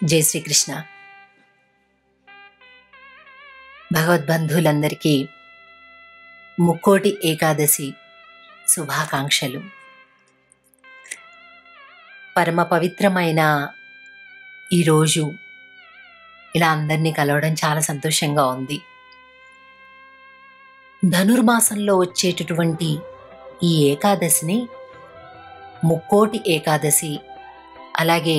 జై శ్రీకృష్ణ భగవద్బంధువులందరికీ ముక్కోటి ఏకాదశి శుభాకాంక్షలు పరమ పవిత్రమైన ఈరోజు ఇలా అందరినీ కలవడం చాలా సంతోషంగా ఉంది ధనుర్మాసంలో వచ్చేటటువంటి ఈ ఏకాదశిని ముక్కోటి ఏకాదశి అలాగే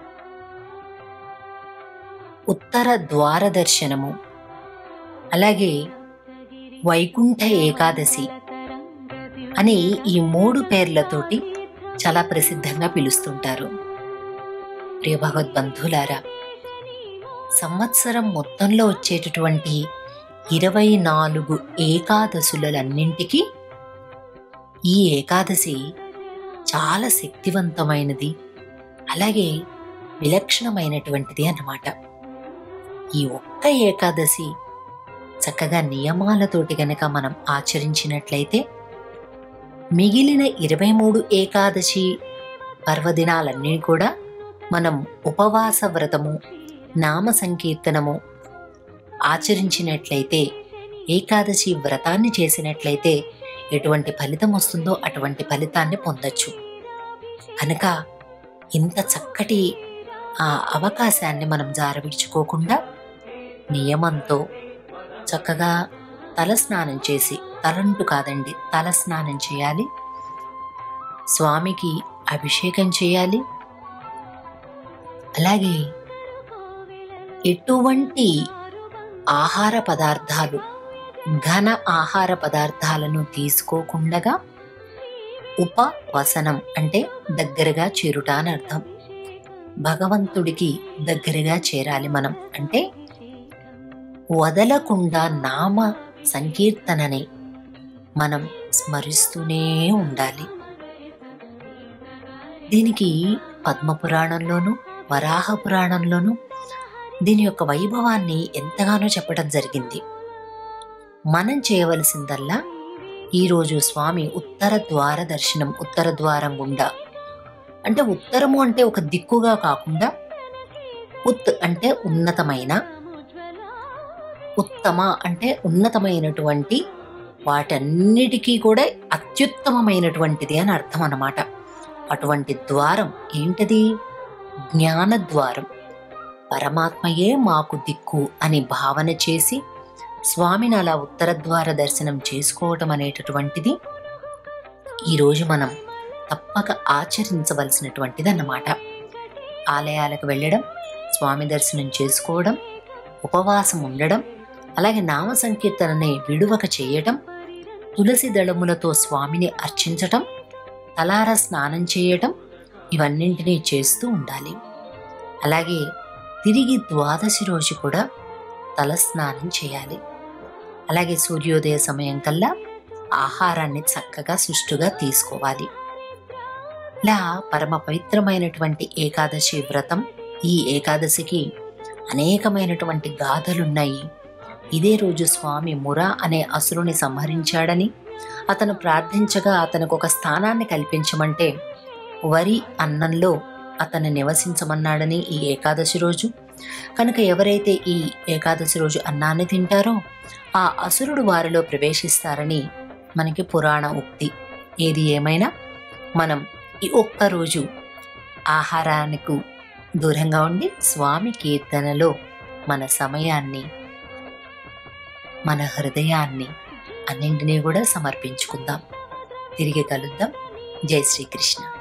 ఉత్తర ద్వార దర్శనము అలాగే వైకుంఠ ఏకాదశి అని ఈ మూడు పేర్లతోటి చాలా ప్రసిద్ధంగా పిలుస్తుంటారు ప్రియ భగవద్బంధులారా సంవత్సరం మొత్తంలో వచ్చేటటువంటి ఇరవై నాలుగు ఏకాదశులన్నింటికీ ఈ ఏకాదశి చాలా శక్తివంతమైనది అలాగే విలక్షణమైనటువంటిది అన్నమాట ఈ ఒక్క ఏకాదశి చక్కగా నియమాలతోటి గనక మనం ఆచరించినట్లయితే మిగిలిన ఇరవై మూడు ఏకాదశి పర్వదినాలన్నీ కూడా మనం ఉపవాస వ్రతము నామ సంకీర్తనము ఆచరించినట్లయితే ఏకాదశి వ్రతాన్ని చేసినట్లయితే ఎటువంటి ఫలితం వస్తుందో అటువంటి ఫలితాన్ని పొందొచ్చు కనుక ఇంత చక్కటి ఆ అవకాశాన్ని మనం జారవిడ్చుకోకుండా నియమంతో చక్కగా తల స్నానం చేసి తలంటు కాదండి తల స్నానం చేయాలి స్వామికి అభిషేకం చేయాలి అలాగే ఎటువంటి ఆహార పదార్థాలు ఘన ఆహార పదార్థాలను తీసుకోకుండా ఉపవసనం అంటే దగ్గరగా చేరుట అని అర్థం భగవంతుడికి దగ్గరగా చేరాలి మనం అంటే వదలకుండా నామ సంకీర్తనని మనం స్మరిస్తూనే ఉండాలి దీనికి పద్మపురాణంలోను వరాహ పురాణంలోను దీని యొక్క వైభవాన్ని ఎంతగానో చెప్పడం జరిగింది మనం చేయవలసిందల్లా ఈరోజు స్వామి ఉత్తర ద్వార దర్శనం ఉత్తర ద్వారం గుండా అంటే ఉత్తరము అంటే ఒక దిక్కుగా కాకుండా ఉత్ అంటే ఉన్నతమైన ఉత్తమ అంటే ఉన్నతమైనటువంటి వాటన్నిటికీ కూడా అత్యుత్తమమైనటువంటిది అని అర్థం అన్నమాట అటువంటి ద్వారం ఏంటది జ్ఞాన ద్వారం పరమాత్మయే మాకు దిక్కు అని భావన చేసి స్వామిని అలా ఉత్తర ద్వార దర్శనం చేసుకోవటం అనేటటువంటిది ఈరోజు మనం తప్పక ఆచరించవలసినటువంటిది అన్నమాట ఆలయాలకు వెళ్ళడం స్వామి దర్శనం చేసుకోవడం ఉపవాసం ఉండడం అలాగే నామ సంకీర్తనని విడువక చేయటం తులసి దళములతో స్వామిని అర్చించటం తలార స్నానం చేయటం ఇవన్నింటినీ చేస్తూ ఉండాలి అలాగే తిరిగి ద్వాదశి రోజు కూడా తల స్నానం చేయాలి అలాగే సూర్యోదయ సమయం కల్లా ఆహారాన్ని చక్కగా సుష్టుగా తీసుకోవాలి ఇలా పరమ పవిత్రమైనటువంటి ఏకాదశి వ్రతం ఈ ఏకాదశికి అనేకమైనటువంటి గాథలున్నాయి ఇదే రోజు స్వామి మురా అనే అసురుని సంహరించాడని అతను ప్రార్థించగా అతనికి ఒక స్థానాన్ని కల్పించమంటే వరి అన్నంలో అతను నివసించమన్నాడని ఈ ఏకాదశి రోజు కనుక ఎవరైతే ఈ ఏకాదశి రోజు అన్నాన్ని తింటారో ఆ అసురుడు వారిలో ప్రవేశిస్తారని మనకి పురాణ ఉక్తి ఏది ఏమైనా మనం ఈ ఒక్క రోజు ఆహారానికి దూరంగా ఉండి స్వామి కీర్తనలో మన సమయాన్ని మన హృదయాన్ని అన్నింటినీ కూడా సమర్పించుకుందాం తిరిగి కలుద్దాం జై శ్రీకృష్ణ